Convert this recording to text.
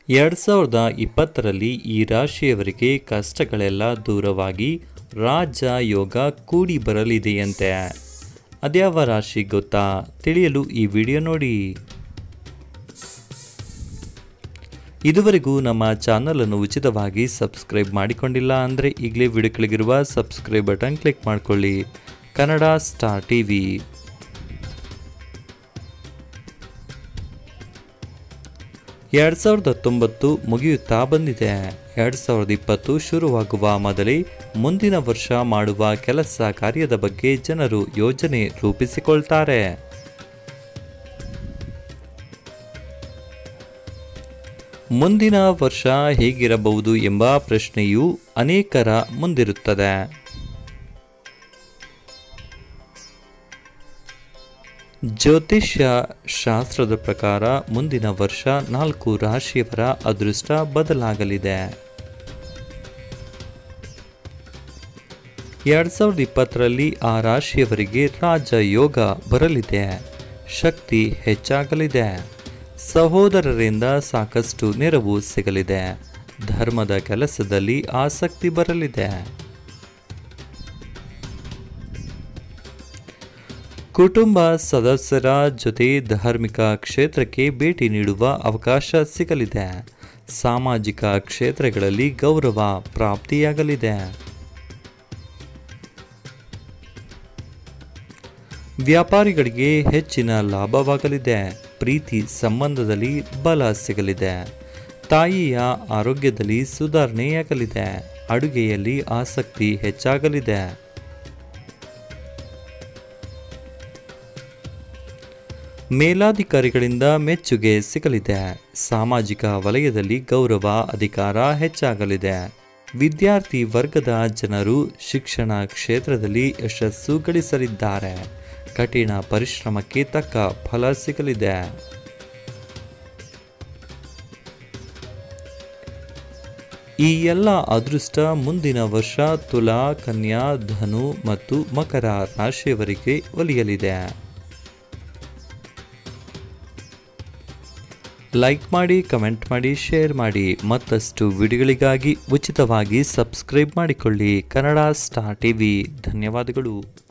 ಎರಡು ಸಾವಿರದ ಇಪ್ಪತ್ತರಲ್ಲಿ ಈ ರಾಶಿಯವರಿಗೆ ಕಷ್ಟಗಳೆಲ್ಲ ದೂರವಾಗಿ ರಾಜ ಯೋಗ ಕೂಡಿ ಬರಲಿದೆಯಂತೆ ಅದ್ಯಾವ ರಾಶಿ ಗೊತ್ತಾ ತಿಳಿಯಲು ಈ ವಿಡಿಯೋ ನೋಡಿ ಇದುವರೆಗೂ ನಮ್ಮ ಚಾನಲನ್ನು ಉಚಿತವಾಗಿ ಸಬ್ಸ್ಕ್ರೈಬ್ ಮಾಡಿಕೊಂಡಿಲ್ಲ ಅಂದರೆ ಈಗಲೇ ವಿಡಿಯೋ ಕೆಳಗಿರುವ ಸಬ್ಸ್ಕ್ರೈಬ್ ಬಟನ್ ಕ್ಲಿಕ್ ಮಾಡಿಕೊಳ್ಳಿ ಕನ್ನಡ ಸ್ಟಾರ್ ಟಿವಿ ಎರಡು ಸಾವಿರದ ಹತ್ತೊಂಬತ್ತು ಮುಗಿಯುತ್ತಾ ಬಂದಿದೆ ಎರಡು ಸಾವಿರದ ಇಪ್ಪತ್ತು ಶುರುವಾಗುವ ಮೊದಲೇ ಮುಂದಿನ ವರ್ಷ ಮಾಡುವ ಕೆಲಸ ಕಾರ್ಯದ ಬಗ್ಗೆ ಜನರು ಯೋಜನೆ ರೂಪಿಸಿಕೊಳ್ತಾರೆ ಮುಂದಿನ ವರ್ಷ ಹೇಗಿರಬಹುದು ಎಂಬ ಪ್ರಶ್ನೆಯು ಅನೇಕರ ಮುಂದಿರುತ್ತದೆ ಜ್ಯೋತಿಷ್ಯ ಶಾಸ್ತ್ರದ ಪ್ರಕಾರ ಮುಂದಿನ ವರ್ಷ ನಾಲ್ಕು ರಾಶಿಯವರ ಅದೃಷ್ಟ ಬದಲಾಗಲಿದೆ ಎರಡು ಸಾವಿರದ ಇಪ್ಪತ್ತರಲ್ಲಿ ಆ ರಾಶಿಯವರಿಗೆ ರಾಜ ಯೋಗ ಬರಲಿದೆ ಶಕ್ತಿ ಹೆಚ್ಚಾಗಲಿದೆ ಸಹೋದರರಿಂದ ಸಾಕಷ್ಟು ನೆರವು ಸಿಗಲಿದೆ ಧರ್ಮದ ಕೆಲಸದಲ್ಲಿ ಆಸಕ್ತಿ ಬರಲಿದೆ ಕುಟುಂಬ ಸದಸ್ಯರ ಜೊತೆ ಧಾರ್ಮಿಕ ಕ್ಷೇತ್ರಕ್ಕೆ ಭೇಟಿ ನೀಡುವ ಅವಕಾಶ ಸಿಗಲಿದೆ ಸಾಮಾಜಿಕ ಕ್ಷೇತ್ರಗಳಲ್ಲಿ ಗೌರವ ಪ್ರಾಪ್ತಿಯಾಗಲಿದೆ ವ್ಯಾಪಾರಿಗಳಿಗೆ ಹೆಚ್ಚಿನ ಲಾಭವಾಗಲಿದೆ ಪ್ರೀತಿ ಸಂಬಂಧದಲ್ಲಿ ಬಲ ಸಿಗಲಿದೆ ತಾಯಿಯ ಆರೋಗ್ಯದಲ್ಲಿ ಸುಧಾರಣೆಯಾಗಲಿದೆ ಅಡುಗೆಯಲ್ಲಿ ಆಸಕ್ತಿ ಹೆಚ್ಚಾಗಲಿದೆ ಮೇಲಾಧಿಕಾರಿಗಳಿಂದ ಮೆಚ್ಚುಗೆ ಸಿಗಲಿದೆ ಸಾಮಾಜಿಕ ವಲಯದಲ್ಲಿ ಗೌರವ ಅಧಿಕಾರ ಹೆಚ್ಚಾಗಲಿದೆ ವಿದ್ಯಾರ್ಥಿ ವರ್ಗದ ಜನರು ಶಿಕ್ಷಣ ಕ್ಷೇತ್ರದಲ್ಲಿ ಯಶಸ್ಸು ಗಳಿಸಲಿದ್ದಾರೆ ಕಠಿಣ ಪರಿಶ್ರಮಕ್ಕೆ ತಕ್ಕ ಫಲ ಸಿಗಲಿದೆ ಈ ಎಲ್ಲ ಅದೃಷ್ಟ ಮುಂದಿನ ವರ್ಷ ತುಲಾ ಕನ್ಯಾ ಧನು ಮತ್ತು ಮಕರ ರಾಶಿಯವರಿಗೆ ಒಲಿಯಲಿದೆ ಲೈಕ್ ಮಾಡಿ ಕಮೆಂಟ್ ಮಾಡಿ ಶೇರ್ ಮಾಡಿ ಮತ್ತಷ್ಟು ವಿಡಿಯೋಗಳಿಗಾಗಿ ಉಚಿತವಾಗಿ ಸಬ್ಸ್ಕ್ರೈಬ್ ಮಾಡಿಕೊಳ್ಳಿ ಕನ್ನಡ ಸ್ಟಾರ್ ಟಿವಿ ಧನ್ಯವಾದಗಳು